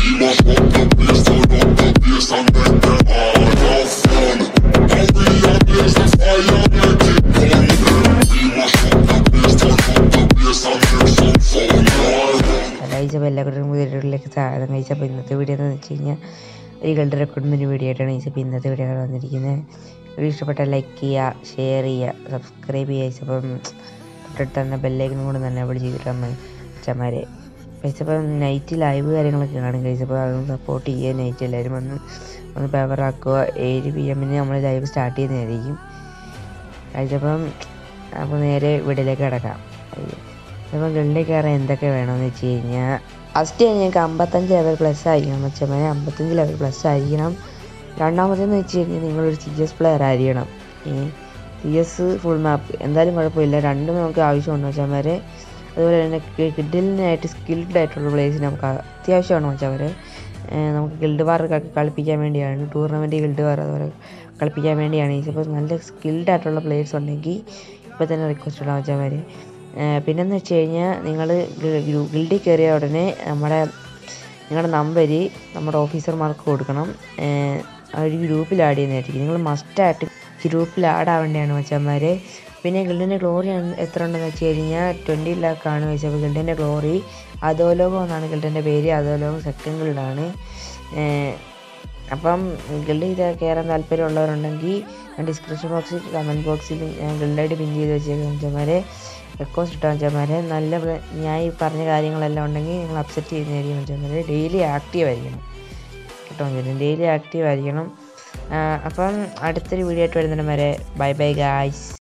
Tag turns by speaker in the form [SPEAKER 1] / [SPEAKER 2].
[SPEAKER 1] must up the bass, turn up the bass and make them all have fun. Now we are blaze the fire, make it burn. We must up the bass, turn up the bass and make some fun. Now
[SPEAKER 2] കഴിച്ചപ്പോൾ എല്ലാവരും വീഡിയോകളിലേക്ക് സ്വാഗതം കഴിച്ചപ്പോൾ ഇന്നത്തെ video എന്ന് വെച്ച് കഴിഞ്ഞാൽ ഒരു ഗൾഡ് റെക്കോർഡ്മെൻറ്റ് video ആയിട്ടാണ് കഴിച്ചപ്പോൾ ഇന്നത്തെ വീഡിയോ വന്നിരിക്കുന്നത് വീഡിയോ ഇഷ്ടപ്പെട്ടാൽ ലൈക്ക് ചെയ്യുക ഷെയർ ചെയ്യുക സബ്സ്ക്രൈബ് ചെയ്യുക കഴിച്ചപ്പം തൊട്ടടുത്ത് തന്നെ ബെല്ലൈക്കനും കൂടെ തന്നെ അവിടെ ചെയ്തിട്ടാണ് അച്ഛന്മാരെ കഴിച്ചപ്പം നൈറ്റ് ലൈവ് കാര്യങ്ങളൊക്കെ കാണും കഴിച്ചപ്പോൾ അതൊന്ന് സപ്പോർട്ട് ചെയ്യുക നൈറ്റ് എല്ലാവരും വന്ന് ഒന്ന് പവറാക്കുക ഏഴ് പി എമ്മിന് നമ്മൾ ലൈവ് സ്റ്റാർട്ട് ചെയ്യുന്നതായിരിക്കും കഴിച്ചപ്പം അപ്പോൾ നേരെ വീട്ടിലേക്ക് കിടക്കാം അപ്പോൾ ഗൾഡിൽ കയറാൻ എന്തൊക്കെ വേണമെന്ന് വെച്ച് കഴിഞ്ഞാൽ ഫസ്റ്റ് ഞങ്ങൾക്ക് അമ്പത്തഞ്ച് ലെവൽ പ്ലസ് ആയിരിക്കണം മച്ചമ്മനെ അമ്പത്തഞ്ച് ലെവൽ പ്ലസ് ആയിരിക്കണം രണ്ടാമത്തേന്ന് വെച്ച് കഴിഞ്ഞാൽ നിങ്ങളൊരു സി എസ് പ്ലെയർ ആയിരിക്കണം സി എസ് ഫുൾ മാപ്പ് എന്തായാലും കുഴപ്പമില്ല രണ്ടും നമുക്ക് ആവശ്യമുണ്ട് മച്ചന്മാരെ അതുപോലെ തന്നെ കിഡിലിനായിട്ട് സ്കിൽഡ് ആയിട്ടുള്ള പ്ലേയേഴ്സിന് നമുക്ക് അത്യാവശ്യമാണ് മച്ചവരെ നമുക്ക് ഗിൽഡ് വാർ കളിപ്പിക്കാൻ വേണ്ടിയാണ് ടൂർണമെൻറ്റ് ഗിൽഡ് വാർ അതുപോലെ കളിപ്പിക്കാൻ വേണ്ടിയാണ് ഇപ്പോൾ നല്ല സ്കിൽഡ് ആയിട്ടുള്ള പ്ലേയേഴ്സ് ഉണ്ടെങ്കിൽ ഇപ്പോൾ തന്നെ റിക്വസ്റ്റ് ഉള്ള മച്ചന്മാർ പിന്നെന്ന് വെച്ച് കഴിഞ്ഞാൽ നിങ്ങൾ ഗിൽഡിൽ കയറിയ ഉടനെ നമ്മുടെ നിങ്ങളുടെ നമ്പർ നമ്മുടെ ഓഫീസർമാർക്ക് കൊടുക്കണം ആ ഒരു ഗ്രൂപ്പിൽ ആഡ് ചെയ്യുന്നതായിരിക്കും നിങ്ങൾ മസ്റ്റായിട്ട് ഗ്രൂപ്പിൽ ആഡ് ആവേണ്ടതാണ് മച്ചന്മാർ പിന്നെ ഗിൽഡിൻ്റെ ഗ്ലോറി എത്ര ഉണ്ടെന്ന് വെച്ച് കഴിഞ്ഞാൽ ട്വൻറ്റി ലാക്കാണ് വെച്ചപ്പോൾ ഗിൽഡിൻ്റെ ഗ്ലോറി അധോലോകം എന്നാണ് ഗിൽഡിൻ്റെ പേര് അധോലോകം സെക്കൻഡ് ഗിൽഡാണ് അപ്പം ഗിൽഡ് ചെയ്ത് കയറാൻ താല്പര്യമുള്ളവരുണ്ടെങ്കിൽ ഞാൻ ഡിസ്ക്രിപ്ഷൻ ബോക്സിൽ കമൻറ്റ് ബോക്സിൽ ഞാൻ ഗിൽഡായിട്ട് പിൻ ചെയ്ത് വെച്ചേക്കാം മച്ചന്മാരെ റിക്വസ്റ്റ് ഇട്ടാൽ മച്ചന്മാരെ നല്ല ഞാൻ ഈ പറഞ്ഞ കാര്യങ്ങളെല്ലാം ഉണ്ടെങ്കിൽ നിങ്ങൾ അപ്സെറ്റ് ചെയ്യുന്നതായിരിക്കും മച്ചന്മാരെ ഡെയിലി ആക്റ്റീവ് ആയിരിക്കണം കേട്ടോ മച്ചന്മാരെ ഡെയിലി ആക്റ്റീവ് ആയിരിക്കണം അപ്പം അടുത്തൊരു വീഡിയോ ആയിട്ട് വരുന്നതിന് വരെ ബൈ ബൈ ഗായ്സ്